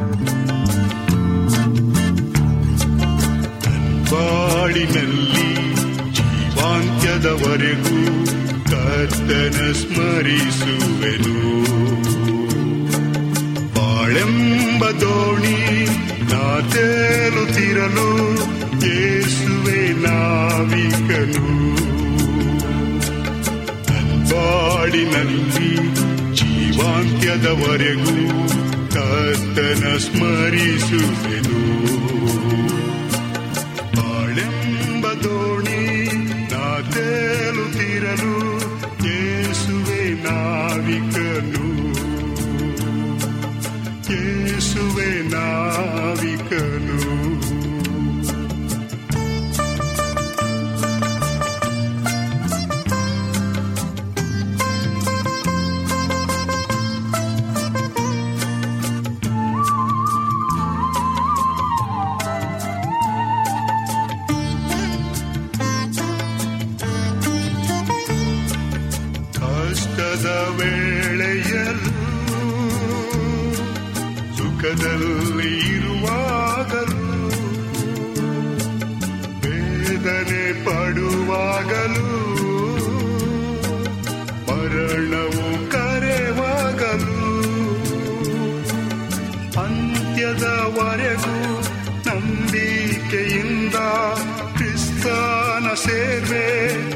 ಬಾಳಿನಲ್ಲಿ ಜೀವಾಂತ್ಯದವರೆಗೂ ಕರ್ತನ ಸ್ಮರಿಸುವೆನು ಬಾಳೆಂಬ ದೋಣಿ ನಾ ತೇಲುತ್ತಿರಲು ಯೇಸುವೆ ನಾವಿಕನು ಬಾಳಿನಲ್ಲಿ ಜೀವಾಂತ್ಯದವರೆಗೂ ಕರ್ತನ ಸ್ಮರಿಸುವೆನು ಬಾಳೆಂಬ ದೋಣಿ ನಾ ತೇಲುತ್ತಿರಲು ಯೇಸುವೆ ನಾವಿಕನು ಯೇಸುವೆ ನಾವಿಕನು ಕಷ್ಟದ ವೇಳೆಯಲ್ಲೂ ಸುಖದಲ್ಲಿ ಇರುವಾಗಲೂ ವೇದನೆ ಪಡುವಾಗಲೂ ಮರಣವು ಕರೆವಾಗಲೂ ಅಂತ್ಯದವರೆಗೂ ನಂಬಿಕೆಯಿಂದ ಕ್ರಿಸ್ತನ ಸೇವೆ